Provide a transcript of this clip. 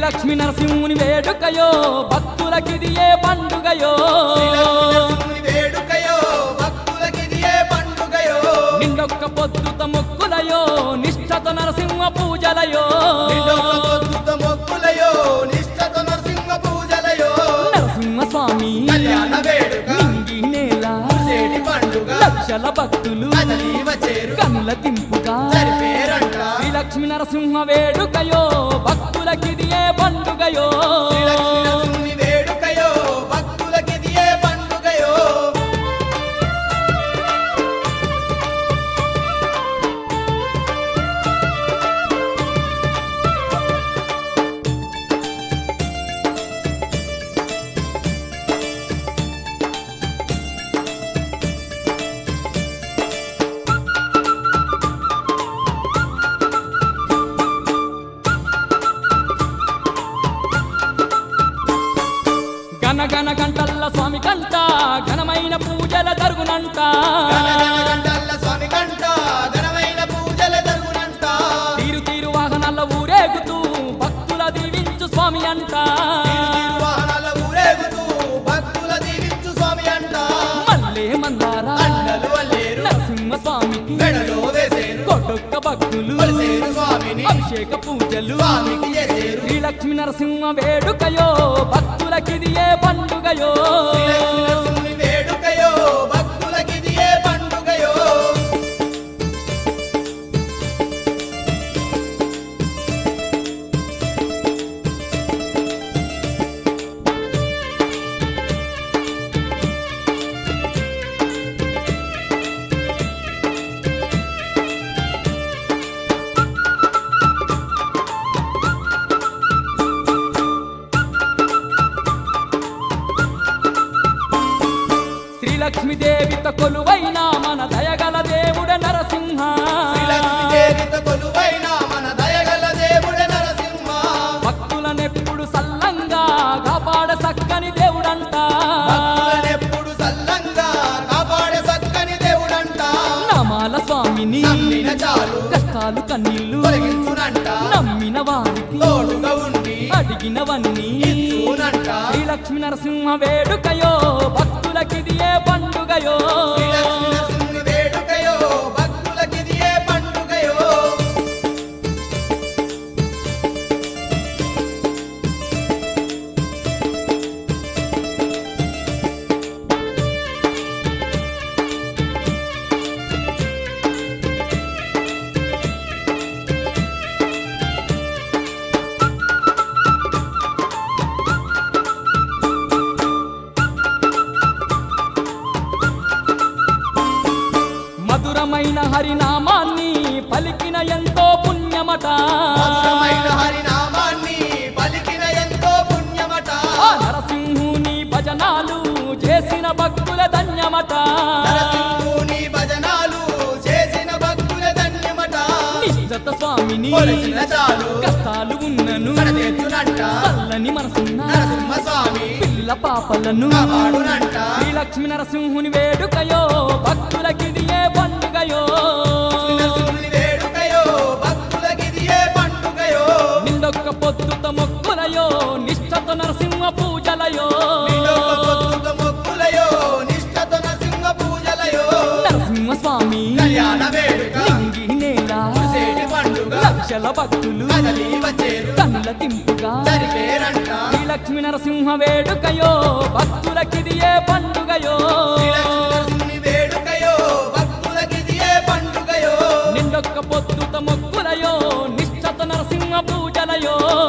లక్ష్మీ నరసింహుని వేడుకయో భక్తులకిది ఏ పండుగయో శ్రీలక్ష్మీ వేడుకయో భక్తులకిది ఏ పండుగయో నిండొక్క పొద్దుత మొక్కులయో నిష్ఠత నరసింహ పూజలయో నిండొక్క పొద్దుత మొక్కులయో నిష్ఠత నరసింహ పూజలయో నరసింహ స్వామి కళ్యాణ వేడుక నింగి నేల సేటి పండుగ లక్షల భక్తులు కదలి వచ్చేరు కనుల తింపుగా సరిపేరంట శ్రీ లక్ష్మీ నరసింహ వేడుకయో భక్తులకిది ఏ పండుగయో శ్రీలక్ష్మీ నరసింహుని వేడుకయో భక్తులకిది ఏ పండుగయో గన గన గంటల్ల స్వామి కంట ఘనమైన పూజల జరుగునంట గంటల్ల స్వామి కంట ఘనమైన పూజల జరుగునంట తీరు తీరు వాహనాల ఊరేగుతూ భక్తుల దీవించు స్వామి అంట వాహనాల ఊరేగుతూ భక్తుల దీవించు స్వామి అంట మల్లే మందారా అండలు అల్లేరు నరసింహ స్వామికి మెడలో వేసేరు కొట్టొక్క భక్తులు కొలిసేరు స్వామిని అభిషేక పూజలు స్వామికి చేసేరు శ్రీ లక్ష్మీ నరసింహ వేడుకయో భక్తులకిది ఏ పండుగయో శ్రీలక్ష్మీ నరసింహుని వేడుకయో భక్తులకిది ఏ పండుగయో శ్రీ లక్ష్మీదేవితో కొలువైన మన దయగల దేవుడ నరసింహ శ్రీలక్ష్మీదేవితో కొలువైన మన దయగల దేవుడే నరసింహ భక్తులనెప్పుడు సల్లంగా కాపాడ సక్కని దేవుడంట భక్తులనెప్పుడు సల్లంగా కాపాడే సక్కని దేవుడంట నమాల స్వామిని నమ్మిన చాలు కష్టాలు కన్నీళ్లు తొలగించునంట నమ్మిన వారికి తోడుగా ఉండి అడిగినవన్నీ ఇచ్చునంట శ్రీ లక్ష్మీ నరసింహ వేడుకయో భక్తులకిది ఏ పండుగయో శ్రీలక్ష్మీ నరసింహుని వేడుకయో భక్తులకిది ఏ పండుగయో మధురమైన హరినామాన్ని పలికిన ఎంతో పుణ్యమట మధురమైన హరినామాన్ని పలికిన ఎంతో పుణ్యమట ఆ నరసింహుని భజనాలు చేసిన భక్తుల ధన్యమట నరసింహుని భజనాలు చేసిన భక్తుల ధన్యమట నిశ్చత స్వామిని కొలిచిన చాలు కష్టాలు ఉన్నను కడతెత్తునంట చల్లని మనసున్న నరసింహ స్వామి పిల్ల పాపలను కాపాడునంట శ్రీ లక్ష్మీ నరసింహుని వేడుకయో భక్తులకిది ఏ పండుగయో నరసింహుని వేడుకయో భక్తులకిది ఏ పండుగయో నిండొక్క పొద్దుత మొక్కులయో నిష్ఠత నరసింహ పూజలయో నిండొక్క పొద్దుత మొక్కులయో నిష్ఠత నరసింహ పూజలయో నరసింహ స్వామి కళ్యాణ వేడుక లింగి నేల సేటి పండుగ లక్షల భక్తులు కదలి వచ్చేరు కన్నుల తింపుగా సరిపేరంట శ్రీ లక్ష్మీ నరసింహ వేడుకయో భక్తులకిది ఏ పండుగయో శ్రీలక్ష్మీ వేడుకయో భక్తులకిది ఏ పండుగయో నిండొక్క పొద్దుత మొక్కులయో నిష్ఠత నరసింహ పూజలయో